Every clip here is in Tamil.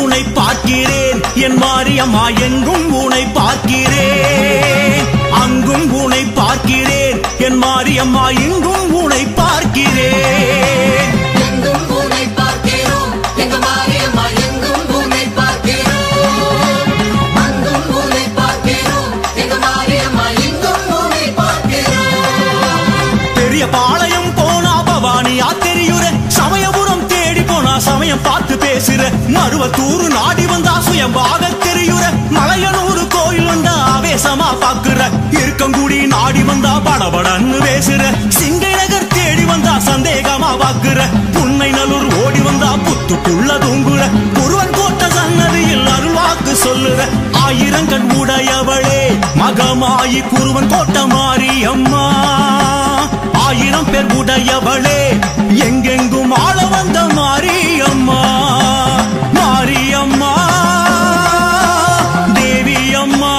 உனை பார்க்கிறேன் என் மாரியம்மா எங்கும் உனை பார்க்கிறேன் அங்கும் உனை பார்க்கிறேன் என் மாரியம்மா இங்கும் உனை பார்க்கிறேன் எங்கும் உன்னை பார்க்கிறோம் எங்க மாரியம்மா எங்கும் உன்னை பார்க்கிறோம் அங்கும் உன்னை பார்க்கிறோம் எங்க மாரியம்மா எங்கும் உன்னை பார்க்கிறோம் பெரிய பாளையம் போனா பவானியா தெரியுற சமயபுரம் தேடி போனா சமயம் பார்த்து பேசுற மருவத்தூர் நாடி வந்தா சுயம்பாக தெரியுற மலையனூர் கோயில் வந்தா ஆவேசமா பாக்குற இருக்கங்குடி நாடி வந்தா படபடன்னு பேசுற சிங்கை நகர் தேடி வந்தா சந்தேகமா பாக்குற புன்னை நல்லூர் ஓடி வந்தா புத்துக்குள்ள தூங்குற குருவன் கோட்ட சன்னதியில் அருள்வாக்கு சொல்லுற ஆயிரங்கண் உடையவளே மகமாயி குருவன் கோட்ட மாறி அம்மா ஆயிரம் பேர் உடையவளே எங்கெங்கும் ஆள வந்த மாரியம்மா மாரியம்மா தேவியம்மா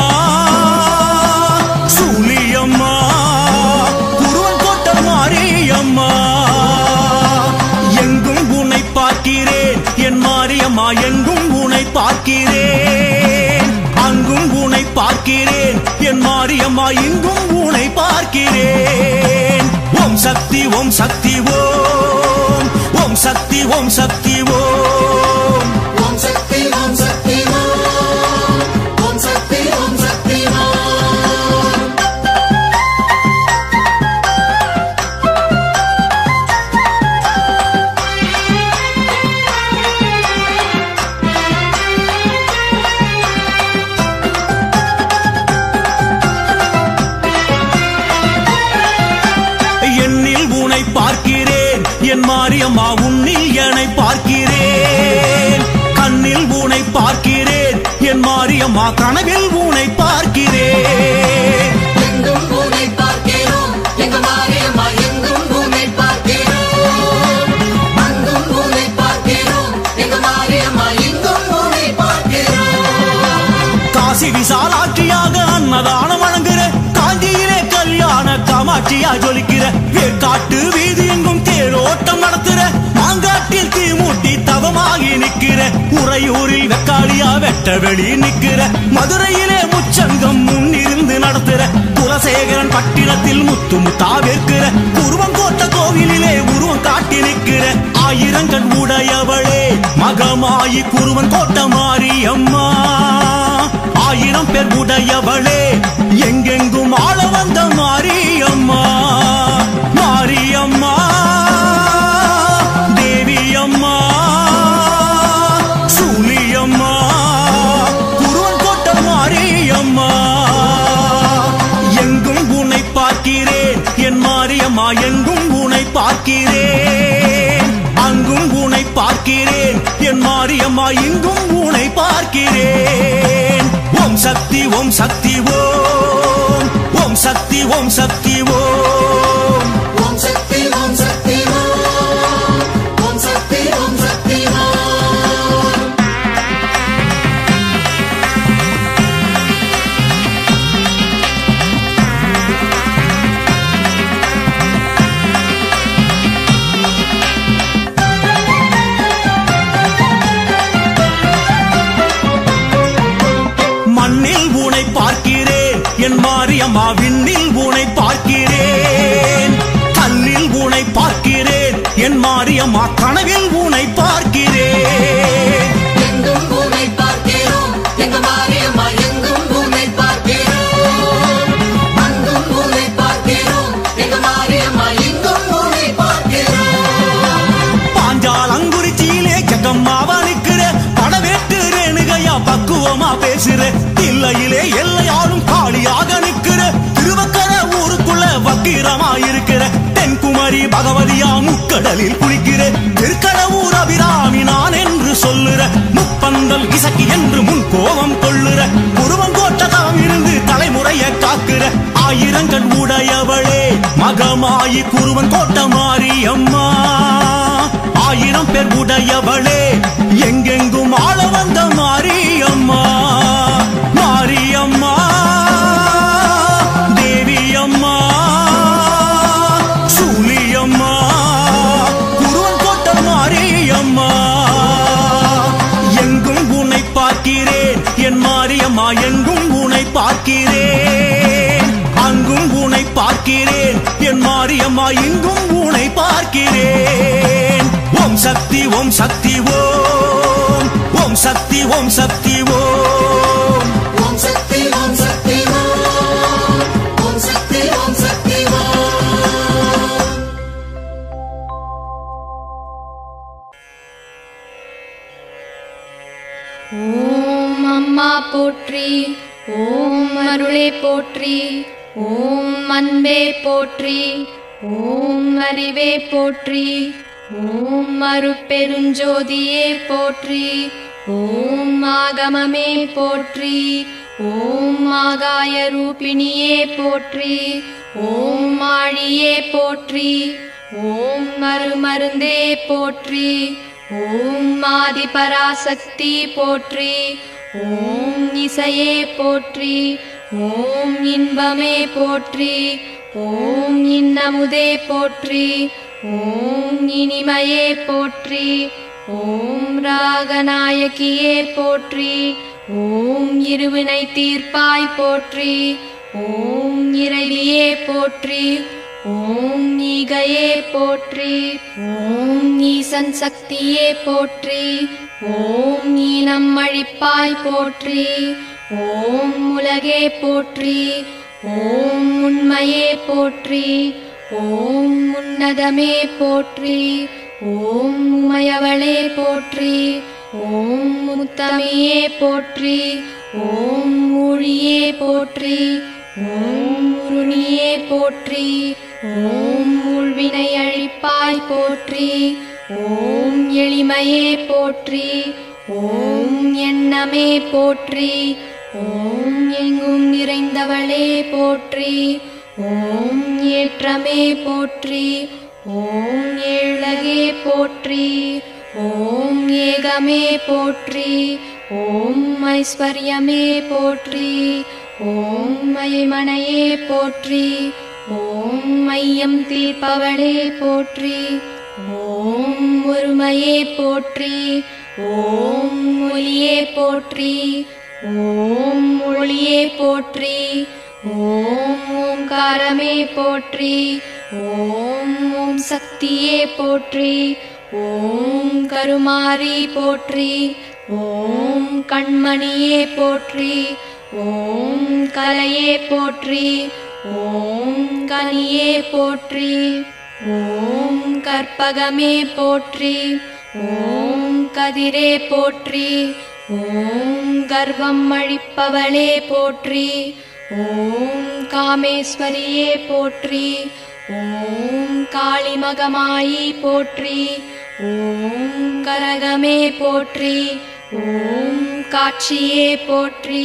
சூலியம்மா குருவன் கோட்ட மாரியம்மா எங்கும் உன்னை பார்க்கிறேன் என் மாரியம்மா எங்கும் உன்னை பார்க்கிறேன் அங்கும் உன்னை பார்க்கிறேன் என் மாரியம்மா இங்கும் உன்னை பார்க்கிறேன் ஓம் சக்தி ஓம் சக்தி ஓம் ஓம் சக்தி ஓம் சக்தி ஓம் ஓம் சக்தி ஓம் சக்தி ஓம் ஓம் சக்தி ஓம் சக்தி ஓம் எண்ணில் உனை பார்க்கிறேன் என் மாரியம்மா உன்னில் என்னை பார்க்கிறேன் கண்ணில் உனை பார்க்கிறேன் என் மாரியம்மா கனவில் உனை பார்க்கிறேன் எங்கும் உன்னை பார்க்கிறோம் எங்க மாரியம்மா எங்கும் உன்னை பார்க்கிறோம் அங்கும் உன்னை பார்க்கிறோம் எங்க மாரியம்மா எங்கும் உன்னை பார்க்கிறோம் காசி விசாலாட்சியாக அன்னதானம் வழங்குற காஞ்சியிலே கல்யாண காமாட்சியா ஜொலிக்கிற வேற்காட்டு வீதி எங்கும் தேரோட்டம் நடத்துற மாங்காட்டில் தீமூட்டி தவமாகி நிக்கிற உறையூரில் வெக்காளியா வெட்ட வெளி நிக்கிற மதுரையிலே முச்சங்கம் முன்னிருந்து நடத்துற குலசேகரன் பட்டினத்தில் முத்து முத்தா வேர்க்கிற உருவங்கோட்ட கோவிலிலே உருவம் காட்டி நிக்கிற ஆயிரங்கண் உடையவளே மகமாயி குருவன் கோட்ட மாறி அம்மா ஆயிரம் பேர் உடையவளே எங்கெங்கும் ஆள வந்த மாரியம்மா மாரியம்மா தேவியம்மா சூலியம்மா குருவன் கோட்ட மாரியம்மா எங்கும் உன்னை பார்க்கிறேன் என் மாரியம்மா எங்கும் உன்னை பார்க்கிறேன் அங்கும் உன்னை பார்க்கிறேன் என் மாரியம்மா இங்கும் உன்னை பார்க்கிறேன் ஓம் சக்தி ஓம் சக்தி ஓம் ஓம் சக்தி ஓம் சக்தி ஓம் ஓம் சக்தி ஓம் சக்தி ஓம் ஓம் சக்தி ஓம் சக்தி ஓம் மண்ணில் உனை பார்க்கிறேன் என் மாரியம்மா விண்ணில் உனை பார்க்கிறேன் கல்லில் உனை பார்க்கிறேன் என் மாரியம்மா கனவில் உனை பார்க்கிறேன் எங்கும் உன்னை பார்க்கிறோம் எங்க மாரியம்மா எங்கும் உன்னை பார்க்கிறோம் அங்கும் உன்னை பார்க்கிறோம் எங்க மாரியம்மா எங்கும் உன்னை பார்க்கிறோம் பாஞ்சால் அங்குறிச்சியிலே ஜகம்மாவா நிக்கிற படவேட்டு ரேணுகையா பக்குவமா பேசுற இல்லையிலே எல்லையாளும் காளியாக நிக்கிற திருவக்கர ஊருக்குள்ள வக்கீரமா இருக்கிற தென்குமரி பகவதியா முக்கடலில் குளிக்கிற திருக்கடவுர் அபிராமி நான் என்று சொல்லுற முப்பந்தல் இசக்கி என்று முன் கோபம் கொள்ளுற குருவங்கோட்ட தவம் இருந்து தலைமுறைய காக்குற ஆயிரங்கள் உடையவளே மகமாயி குருவன் கோட்ட மாறி அம்மா ஆயிரம் பேர் உடையவளே எங்கெங்கும் ஆள வந்த மாரியம்மா மாரியம்மா தேவியம்மா சூலியம்மா குருவன் கோட்ட மாரியம்மா எங்கும் உன்னை பார்க்கிறேன் அங்கும் உனை பார்க்கிறேன் என் மாரியம்மா இங்கும் உனை பார்க்கிறேன் ஓம் சக்தி ஓம் சக்தி ஓம் ஓம் சக்தி ஓம் சக்தி ஓம் ஓம் சக்தி ஓம் சக்தி ஓம் ஓம் சக்தி ஓம் சக்தி ஓம் ஓம் அம்மா போற்றி ஓம் அருளே போற்றி ஓம் அன்பே போற்றி ஓம் அறிவே போற்றி ஓம் அருட்பெருஞ்சோதியே போற்றி ஓம் ஆகமமே போற்றி ஓம் ஆகாய ரூபிணியே போற்றி ஓம் ஆழியே போற்றி ஓம் மருமருந்தே போற்றி ஓம் ஆதி பராசக்தி போற்றி ஓம் இசையே போற்றி ஓம் இன்பமே போற்றி ஓம் இன்னமுதே போற்றி ஓம் இனிமையே போற்றி ஓம் ராகநாயகியே போற்றி ஓம் இருவினை தீர்ப்பாய் போற்றி ஓம் இறைவியே போற்றி ஓம் ஈகையே போற்றி ஓம் ஈசன் சக்தியே போற்றி ஓம் ஈனம் அழிப்பாய் போற்றி ஓம் உலகே போற்றி ஓம் உண்மையே போற்றி ஓம் உன்னதமே போற்றி ஓம் உமையவளே போற்றி ஓம் முத்தமையே போற்றி ஓம் ஊழியே போற்றி ஓம் உருணியே போற்றி ஓம் ஊழ்வினை அழிப்பாய் போற்றி ஓம் எளிமையே போற்றி ஓம் எண்ணமே போற்றி ஓம் எங்கும் நிறைந்தவளே போற்றி ஓம் ஏற்றமே போற்றி ஓம் ஏழகே போற்றி ஓம் ஏகமே போற்றி ஓம் ஐஸ்வர்யமே போற்றி ஓம் மயமனையே போற்றி ஓம் மையம் தீர்ப்பவளே போற்றி ஓம் ஒருமையே போற்றி ஓம் ஒளியே போற்றி ஓம் ஒளியே போற்றி ஓம் ஓம்காரமே போற்றி ஓம் ஓம் சக்தியே போற்றி ஓம் கருமாரி போற்றி ஓம் கண்மணியே போற்றி ஓம் கலையே போற்றி ஓம் கனியே போற்றி ஓம் கற்பகமே போற்றி ஓம் கதிரே போற்றி ஓம் கர்வம் அழிப்பவளே போற்றி ஓம் காமேஸ்வரியே போற்றி ஓம் காளிமகமாயி போற்றி ஓம் கரகமே போற்றி ஓம் காட்சியே போற்றி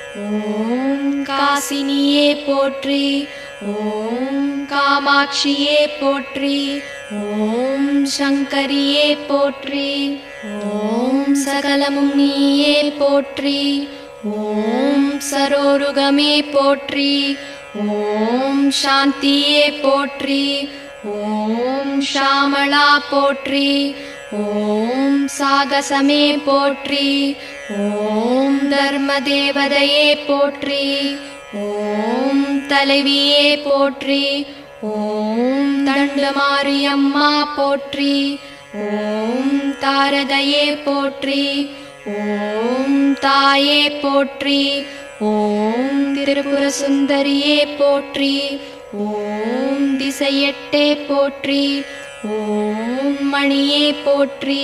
ஓம் காசினியே போற்றி ஓம் காமாட்சியே போற்றி ஓம் சங்கரியே போற்றி ஓம் சகலமும் நீயே போற்றி ஓம் சரோருகமே போற்றி ஓம் சாந்தியே போற்றி ஓம் ஷாமளா போற்றி ஓம் சாகசமே போற்றி ஓம் தர்ம தேவதையே போற்றி ஓம் தலைவியே போற்றி ஓம் தண்டமாரியம்மா போற்றி ஓம் தாரதையே போற்றி ஓம் தாயே போற்றி ஓம் திரிபுர சுந்தரியே போற்றி ஓம் திசையெட்டே போற்றி ஓம் மணியே போற்றி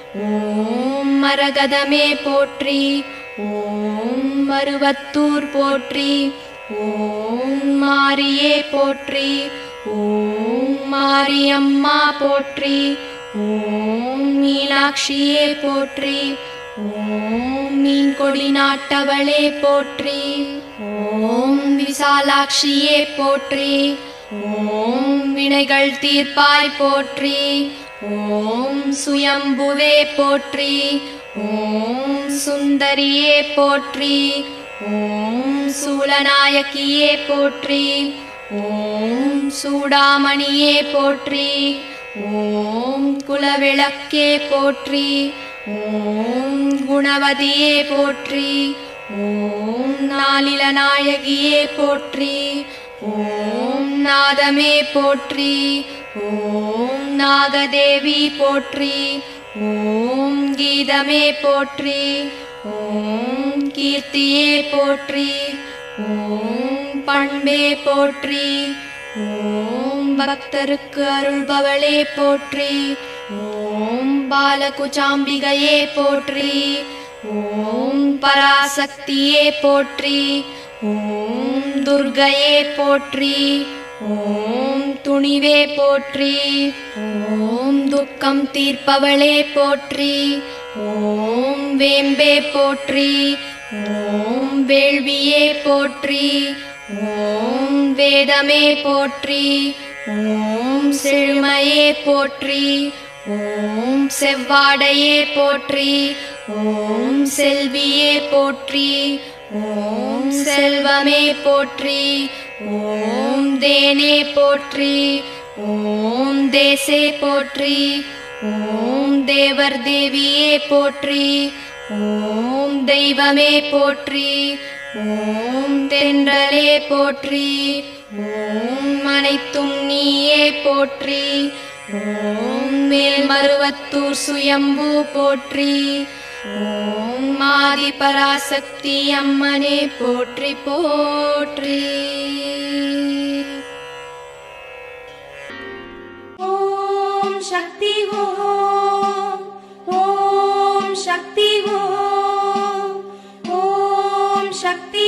ஓம் மரகதமே போற்றி ஓம் மருவத்தூர் போற்றி ஓம் மாரியே போற்றி ஓம் மாரியம்மா போற்றி ஓம் மீனாட்சியே போற்றி ஓம் மீன் கொடி நாட்டவளே போற்றி ஓம் விசாலாட்சியே போற்றி ஓம் வினைகள் தீர்ப்பாய் போற்றி ஓம் சுயம்புவே போற்றி ஓம் சுந்தரியே போற்றி ஓம் சூலநாயகியே போற்றி ஓம் சூடாமணியே போற்றி ஓம் குலவிளக்கே போற்றி ஓம் குணவதியே போற்றி ஓம் நாளில நாயகியே போற்றி ஓம் நாதமே போற்றி ஓம் நாகதேவி போற்றி ஓம் கீதமே போற்றி ஓம் கீர்த்தியே போற்றி ஓம் பண்பே போற்றி ஓம் பக்தருக்கு அருள்பவளே போற்றி ஓம் பாலகுச்சாம்பிகையே போற்றி ஓம் பராசக்தியே போற்றி ஓம் துர்கையே போற்றி ஓம் துணிவே போற்றி ஓம் துக்கம் தீர்ப்பவளே போற்றி ஓம் வேம்பே போற்றி ஓம் வேள்வியே போற்றி ஓம் வேதமே போற்றி ஓம் செழுமையே போற்றி ஓம் செவ்வாடையே போற்றி ஓம் செல்வியே போற்றி ஓம் செல்வமே போற்றி ஓம் தேனே போற்றி ஓம் தேசே போற்றி ஓம் தேவர் தேவியே போற்றி ஓம் தெய்வமே போற்றி ஓம் தென்றலே போற்றி ஓம் அனைத்தும் நீயே போற்றி ஓம் மேல்மருவத்தூர் சுயம்பு போற்றி ஓம் ஆதி பராசக்தி அம்மனே போற்றி போற்றி ஓம் சக்தி ஓம் ஓம் சக்தி ஓம் ஓம் சக்தி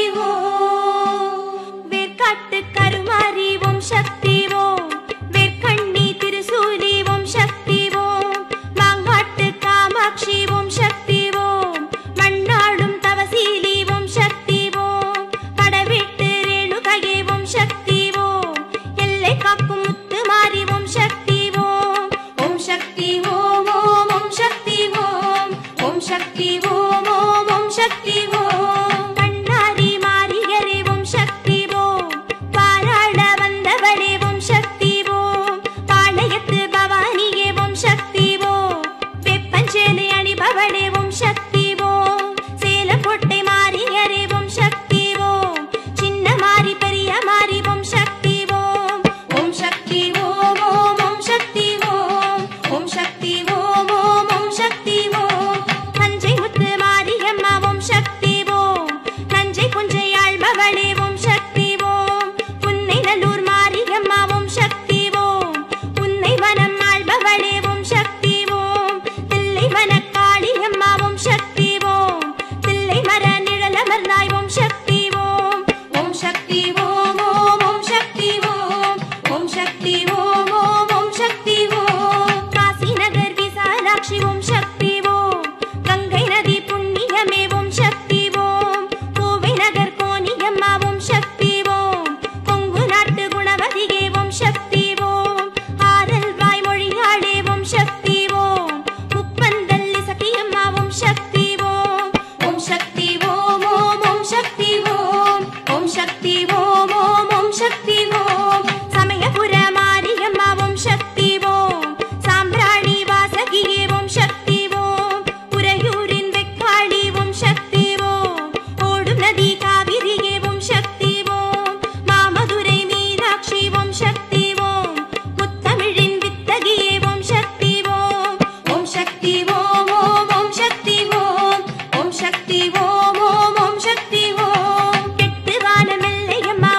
ஓம் வேர்க்காட்டு கருமாரி ஓம் சக்தி ஓம் வேர்க்கண்ணி திருசூலி ஓம் சக்தி ஓம் மாங்காட்டு காமாட்சி ஓம் சக்தி ஓம் மண்ணாடும் தவசீலி ஓம் சக்தி ஓம் படவீட்டு ரேணுகையே ஓம் சக்தி ஓம் எல்லை காக்கும் முத்து மாறி ஓம் சக்தி ஓம் ஓம் சக்தி ஓம் ஓம் ஓம் சக்தி ஓம் ஓம் சக்தி ஓம் ஓம் ஓம் சக்தி ஓம் கண்ணாரி மாறியரே ஓம் சக்தி ஓம் பாராள வந்தவளே ஓம் சக்தி ஓம் பாளையத்து பவானியே ஓம் சக்தி ஓம் வெப்பஞ்சேலை அணிபவளே ஓம் சக்தி ஓம் சேலம் கோட்டை மாறியரே ஓம் சக்தி ஓம் சின்ன மாறி பெரிய மாறி ஓம் சக்தி ஓம் ஓம் சக்தி ஓம் ஓம் ஓம் சக்தி ஓம் ஓம் சக்தி ஓம் ஓம் ஓம் சக்தி ஓம் தஞ்சை முத்து மாரியம்மா ஓம் சக்தி ஓம் நஞ்சை புஞ்சை ஆள்பவளே ஓம் சக்தி ஓம் புன்னை நல்லூர் மாரியம்மா ஓம் சக்தி ஓம் உன்னை வனம் ஆள்பவளே ஓம் சக்தி ஓம் தில்லை மனக்காளியம்மா ஓம் சக்தி ஓம் தில்லை மர நிழலமர்ந்தாய் ஓம் சக்தி ஓம் ஓம் சக்தி ஓம் ஓம் ஓம் சக்தி ஓம் ஓம் சக்தி ஓம் ஓம் ஓம் சக்தி ஓம் காசி நகர் விசாலாட்சி ஓம் சக்தி ஓம் கங்கை நதி புண்ணியமே ஓம் சக்தி ஓம் கோவை நகர் கோணியம்மா ஓம் சக்தி ஓம் கொங்கு நாட்டு குணவதியே ஓம் சக்தி ஓம் ஆரல் வாய்மொழியாளே ஓம் சக்தி ஓம் முப்பந்தல் சகியம்மா ஓம் சக்தி ஓம் ஓம் சக்தி ஓம் ஓம் ஓம் சக்தி ஓம் ஓம் சக்தி ஓம் ஓம் ஓம் சக்தி ஓம் சமயபுர மாரியம்மா ஓம் சக்தி ஓம் சாம்பிராணி வாசகியே ஓம் சக்தி ஓம் உறையூரின் வெக்காளி ஓம் சக்தி ஓம் ஓடும் நதி காவிரியே ஓம் சக்தி ஓம் மாமதுரை மீனாட்சி ஓம் சக்தி ஓம் முத்தமிழின் வித்தகியே ஓம் சக்தி ஓம் ஓம் சக்தி ஓம் ஓம் ஓம் சக்தி ஓம் ஓம் சக்தி ஓம் ஓம் ஓம் சக்தி ஓம் கெட்டு வானமெல்லையம்மா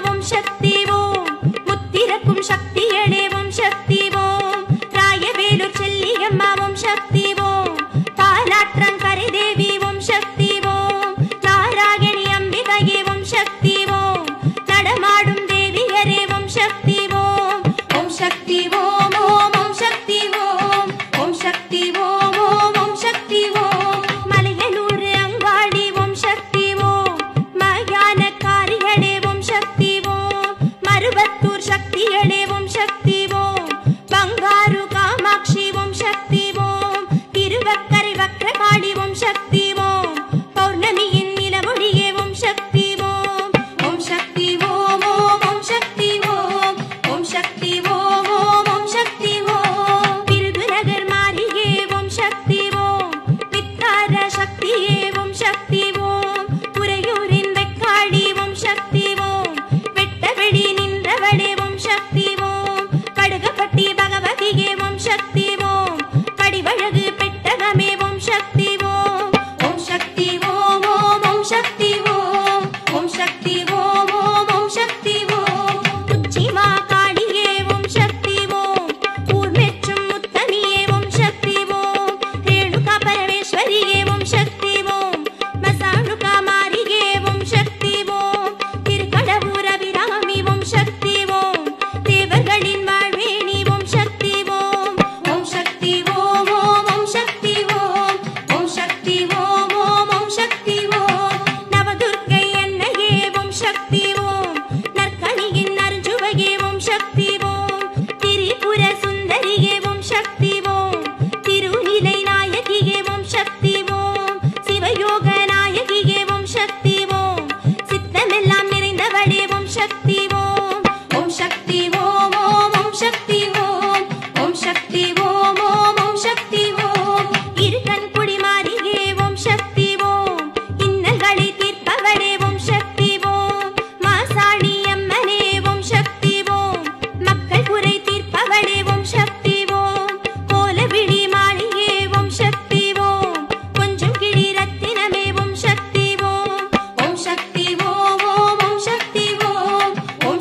சக்தி ஓம் ஓம் சக்தி ஓம் ஓம் ஓம் சக்தி ஓம் ஓம் சக்தி ஓம் ஓம் ஓம் சக்தி ஓம் இரு கண் குடி மாறியே ஓம் சக்தி ஓம் இன்னல்களை தீர்ப்பவளே ஓம் சக்தி ஓம் மாசாணி அம்மனே ஓம் சக்தி ஓம் மக்கள் குறை தீர்ப்பவளே ஓம் சக்தி ஓம் கோலவிழி மாளிகே ஓம் சக்தி ஓம் கொஞ்சம் கிளி ரத்தினமே ஓம் சக்தி ஓம் ஓம் சக்தி ஓம் ஓம் ஓம் சக்தி ஓம் ஓம்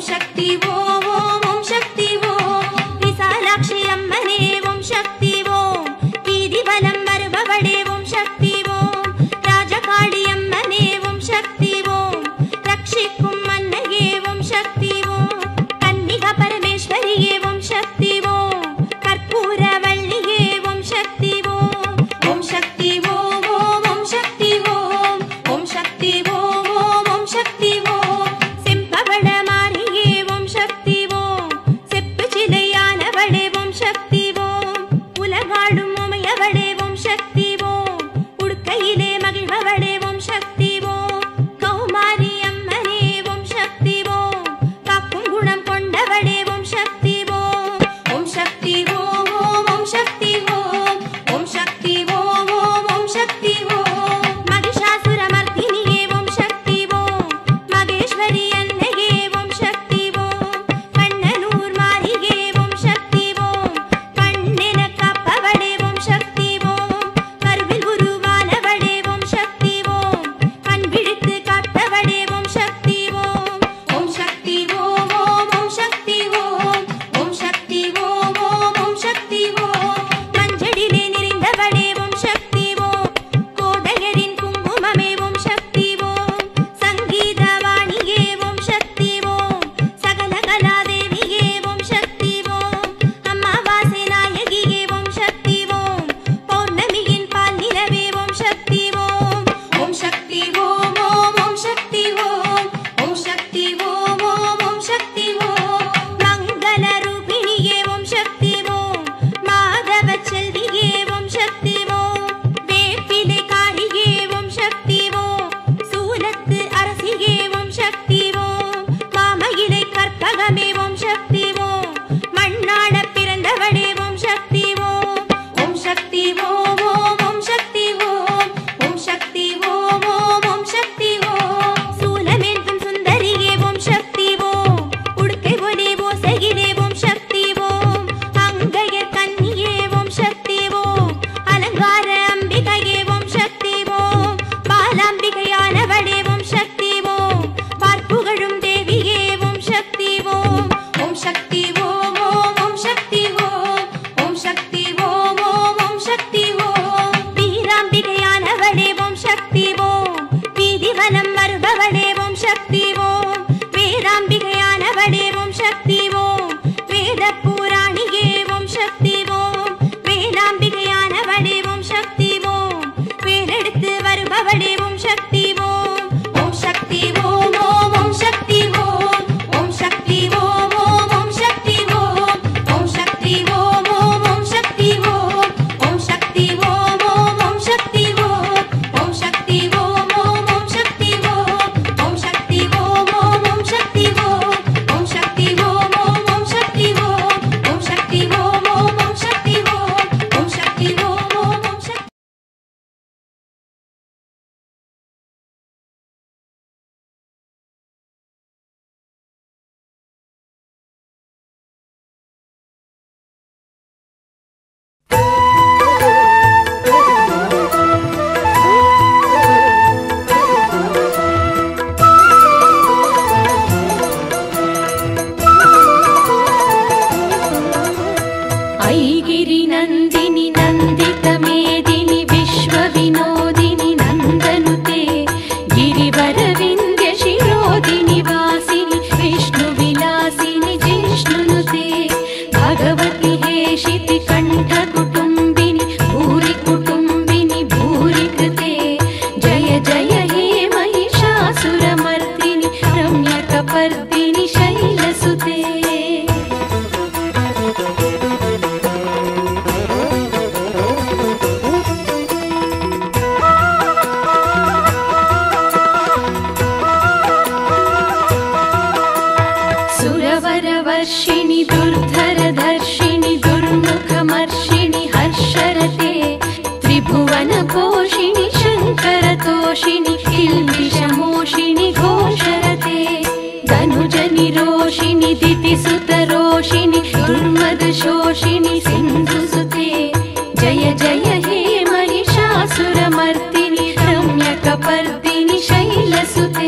दुर्दर्शिनि दुर्धरदर्शिनि दुर्मुखमर्षिणि हर्षरते त्रिभुवनपोषिणि शङ्करतोषिणि किल्बिषमोषिणि घोषरते धनुजनिरोषिणि दितिसुतरोषिणि दुर्मदशोषिणि सिन्धुसुते जय जय हे महिषासुरमर्दिनि रम्यकपर्दिनि शैलसुते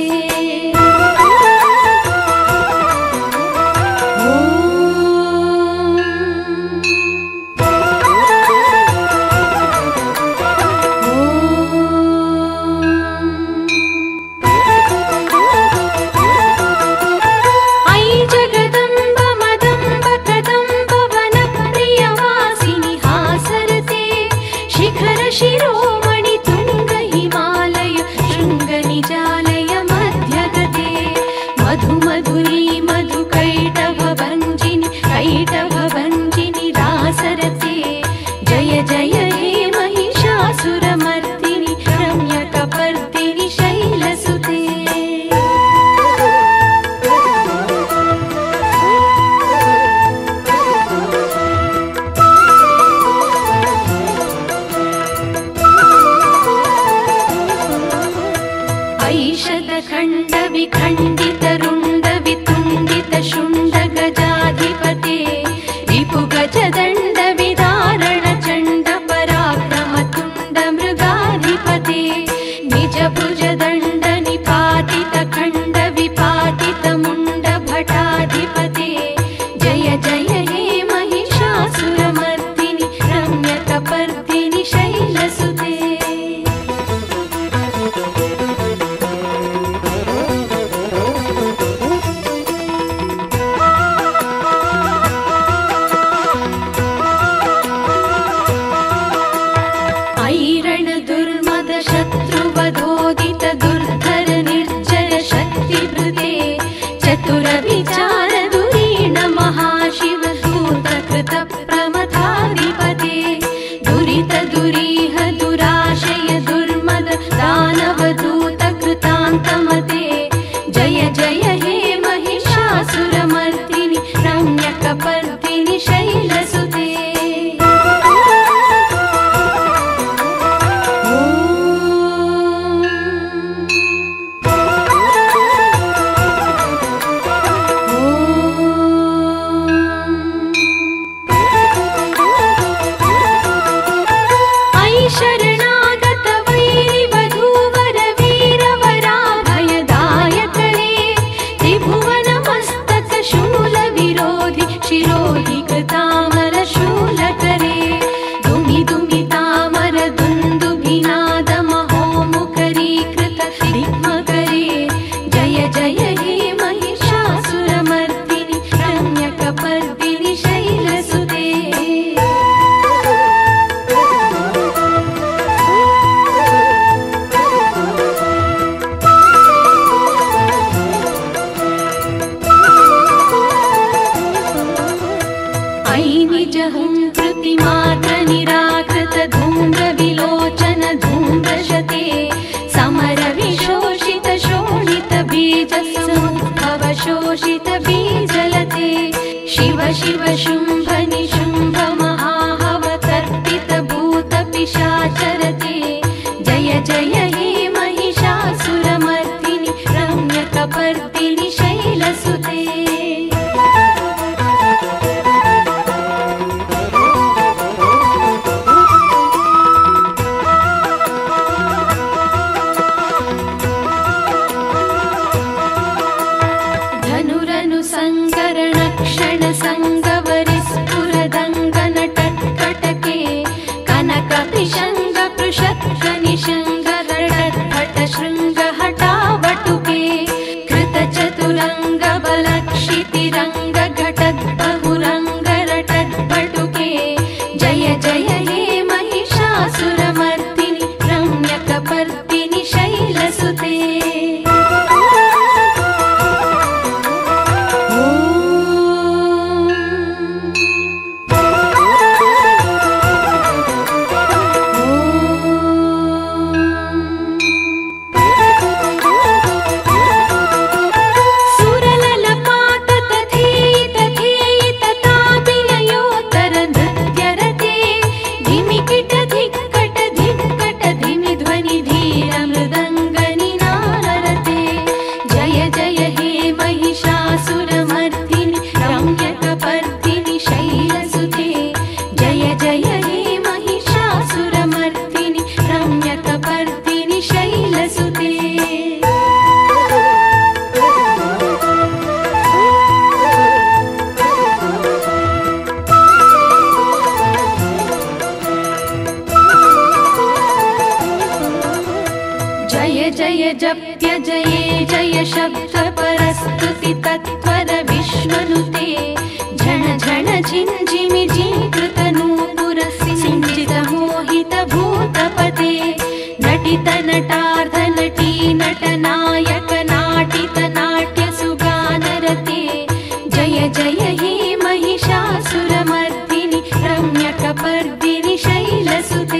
ऐ जगदम्ब मदम्ब कदम्ब वनप्रियवासिनि हासरते शिखर शिरोमणि तुङ्ग हिमालय शृङ्गनिजालय मध्यगते मधु मधुरी मधु कैटभ भञ्जिनि कैटभ भञ्जिनि रासरते जय जय हे महिषासुरमर्दिनि रम्यकपर्दिनि शैलसुते ऐषदखण्ड विखण्डित रुण्ड वितुण्डित शुण्ड गजाधिपते रिपु गजदण्ड विदारण चण्ड पराक्रम तुण्ड मृगाधिपते निज भुज दण्ड निपातित खण्ड विपातित मुण्ड भटाधिपते जय जय हे महिषासुरमर्दिनि रम्यकपर्दिनि शैलसुते ऐरण दुर्मद शत्रुवधोदित दुर्धर निर्जर शक्तिभृते चतुर विचार दुरीण महाशिव दूत कृत प्रमथाधिपते दुरित दुरीह दुराशय दुर्मद दानव दूत कृतान्तमते जय जय हे महिषासुरमर्दिनि रम्यकपर्दिनि शैलसुते ऐ शरणागत वैरिवधूवर वीरवराभयदायकरे त्रिभुवनमस्तक शूलविरोधि शिरोधि कृतामर शूलकरे दुमि दुमि तामर दुन्दुभिनाद महोमुखरीकृत दिग्मकरे जय जय हे महिषासुरमर्दिनि रम्यकपर्दिनि शैलसुते ऐ निजहुं कृतिमात्र निराकृत धूम्र विलोचन धूम्रशते समर विशोषित शोणित बीज समुद्भव शोषित बीजलते शिव शिव शुम्भ निशुम्भ महाहव तर्पित भूत पिशाचरते जय जय हे महिषासुरमर्दिनि रम्यकपर्दिनि शैलसुते धनुरनु सङ्करण क्षण सङ्गवरिस्फुरदङ्गनटट्कटके कनक पिशङ्ग पृषत्क निशङ्ग दडद्भट शृङ्ग हटावटुके कृत चतुरङ्ग बलक्षितिरङ्ग घटद् बहुरङ्ग रटद्भटुके जय जय हे महिषासुरमर्दिनि रम्यकपर्दिनि शैलसुते सुरललपात तथे विश्वनुते झण झण झिञ्झिमि झिङ्कृतनूपुर सिञ्जित मोहित भूतपते नटित नटार्ध नटी नटनायक नाटित नाट्य सुगानरते जय जय हे महिषासुरमर्दिनि रम्यकपर्दिनि शैलसुते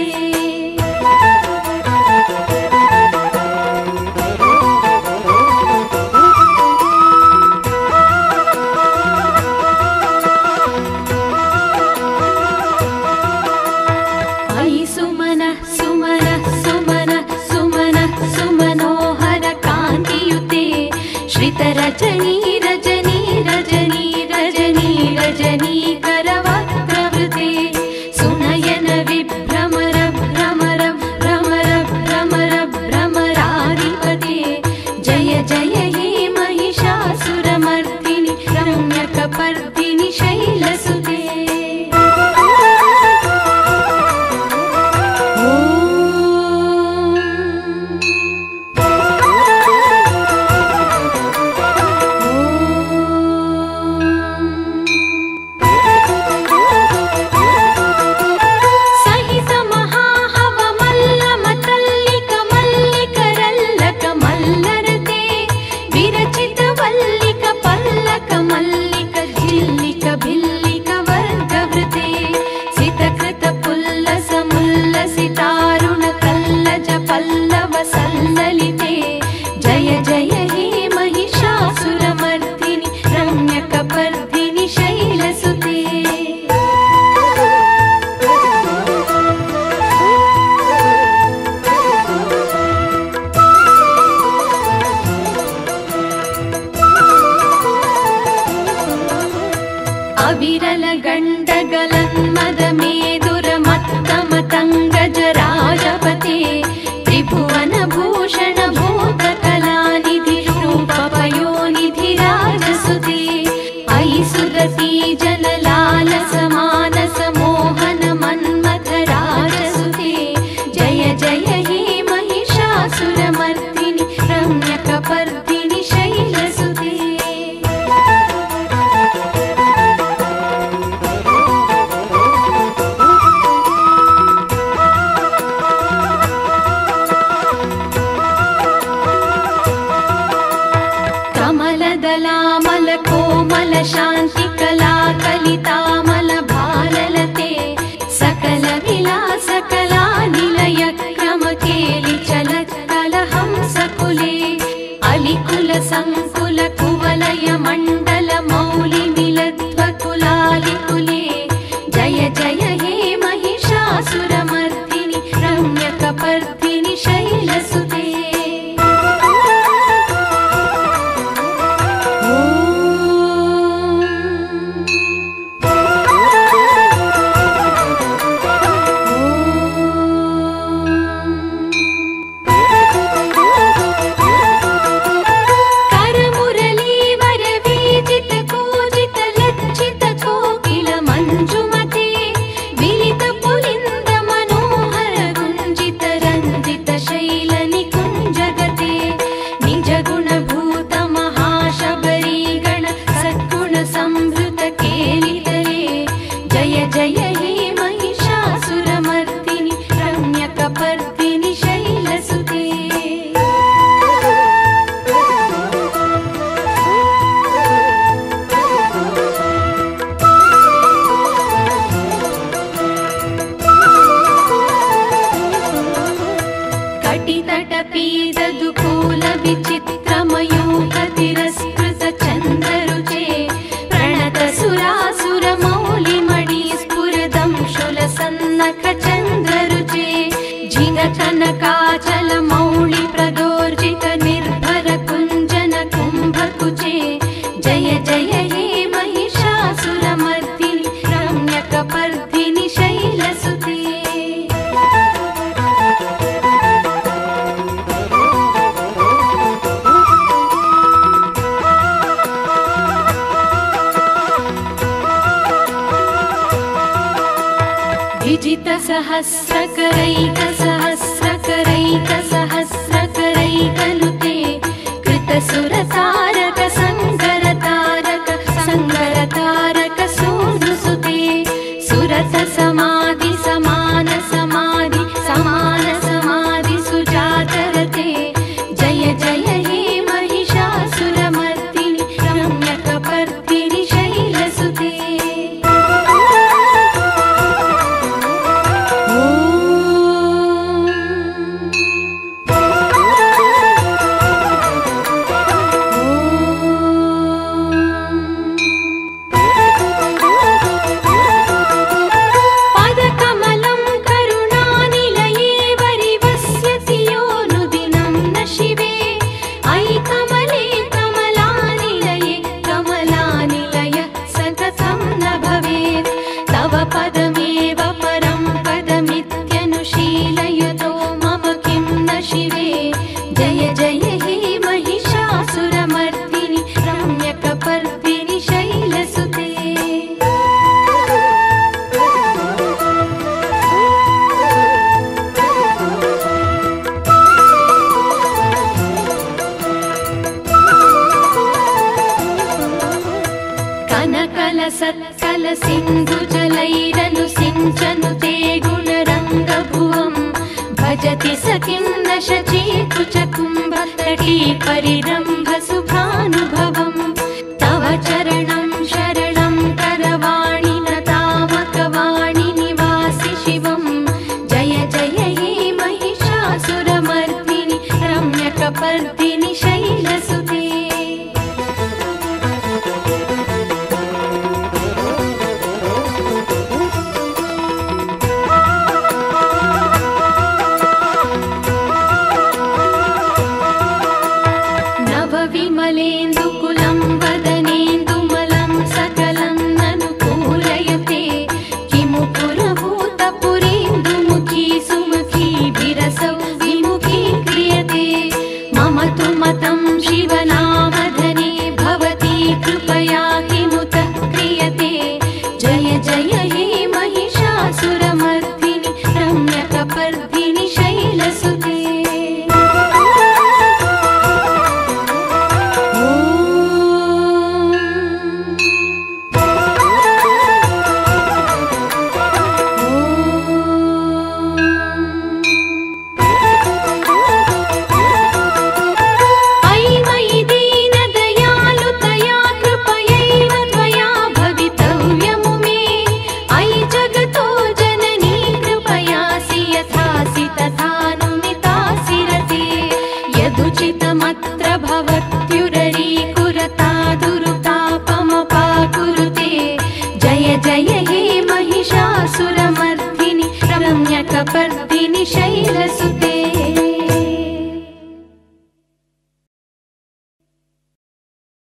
अयि सुमन सुमन सुमन सुमन सुमनोहर कान्तियुते श्रितरजनी रजनी रजनी रजनी रजनी करवक्त्रवृते सुनयन विभ्रमर भ्रमर भ्रमर भ्रमर भ्रमराधिपते जय जय हे महिषासुरमर्दिनि रम्यकपर्दिनि शैलसुते सहित महाहव मल्ल मतल्लिक मल्लिकरल्लक मल्लरते विरचित वल्लिक पल्लक मल्लिक झिल्लिक भिल्लिक वर्गवृते सितकृत पुल्लस मुल्लसितारुण कल्लज पल्लव सल्ललिते जय जय हे महिषासुरमर्दिनि रम्यकपर्दिनि शैलसुते अविरल गण्डगलन्मद मेदुरमत्तमतङ्गज राजपते त्रिभुवन भूषण भूतकलानिधि रूपपयोनिधि राजसुते अयि सुदती जनलाल समानस मोहन मन्मथ राजसुते जय जय हे महिषासुरमर्दिनि रम्यकपर्दिनि शैलसुते कमलदलामल कोमल शान्ति कला कलितामल भाललते सकल विलास कला निलय क्रम केलि चलत् कलहं सकुले अलिकुल सङ्कुल कुवलय मण्डल मौलि मिलध्वकुलालिकुले जय जय हे महिषासुरमर्दिनि रम्यकपर्दिनि शैलसुते करमुरलीवर वीजित कूजित लज्जित कोकिल मञ्जुमते विलित पुलिन्द मनोहर गुञ्जित रञ्जित शैल निकुञ्जगते निज गुणभूत महाशबरी गण सद्गुण संभृत केलितरे जय जय हे महिषासुरमर्दिनि रम्यकपर्दिनि शैलसुते कटितटपीददुकूल विचित्रमयूखतिरस्कृत चन्द्ररुचे प्रणत सुरासुर मौलिमणि स्फुरदंशुल सन्नख चन्द्ररुचे झिग कनकाचल मौळि प्रदोर्जित निर्भर कुञ्जन कुम्भकुचे जय जय हे महिषासुरमर्दिनि रम्यकपर्दिनि शैलसुते विजित सहस्रकरैक सहस्रकरैक सहस्रकरैकनुते कृत सुरतारक सङ्कर तारक सङ्कर कनकलसत्कल सिन्धुजलैरनु सिञ्चनु ते गुणरङ्गभुवम् भजति सखिं न शचीतु च कुम्भतटी परिरम्भ सुखानुभवम् तव चरणं शरणं करवाणि न तामकवाणि निवासि शिवम् जय जय हे महिषासुरमर्दिनि रम्यकपर्दिनि शैलसुते नवविमलेन्दुकुलं वदनेन्दुमलं सकलं ननुकूलयते किमु पुरभूतपुरेन्दुमुखी सुमुखी विरसौ विमुखी क्रियते मम तु मतं शिवनामधने भवती कृपया किमुतः क्रियते जय जय हे महिषासुरमर्दिनि रम्यकपर्दिनि शैलसुते अयि मयि दीनदयालुतया कृपयैव त्वया भवितव्यमु मे अयि जगतो जननी कृपयासि यथासि तथानुमितासि रते यदुचितमत्र भवत्युररीकुरता दुरुतापमपाकुरुते जय जय हे महिषासुरमर्दिनि रम्यकपर्दिनि शैलसुते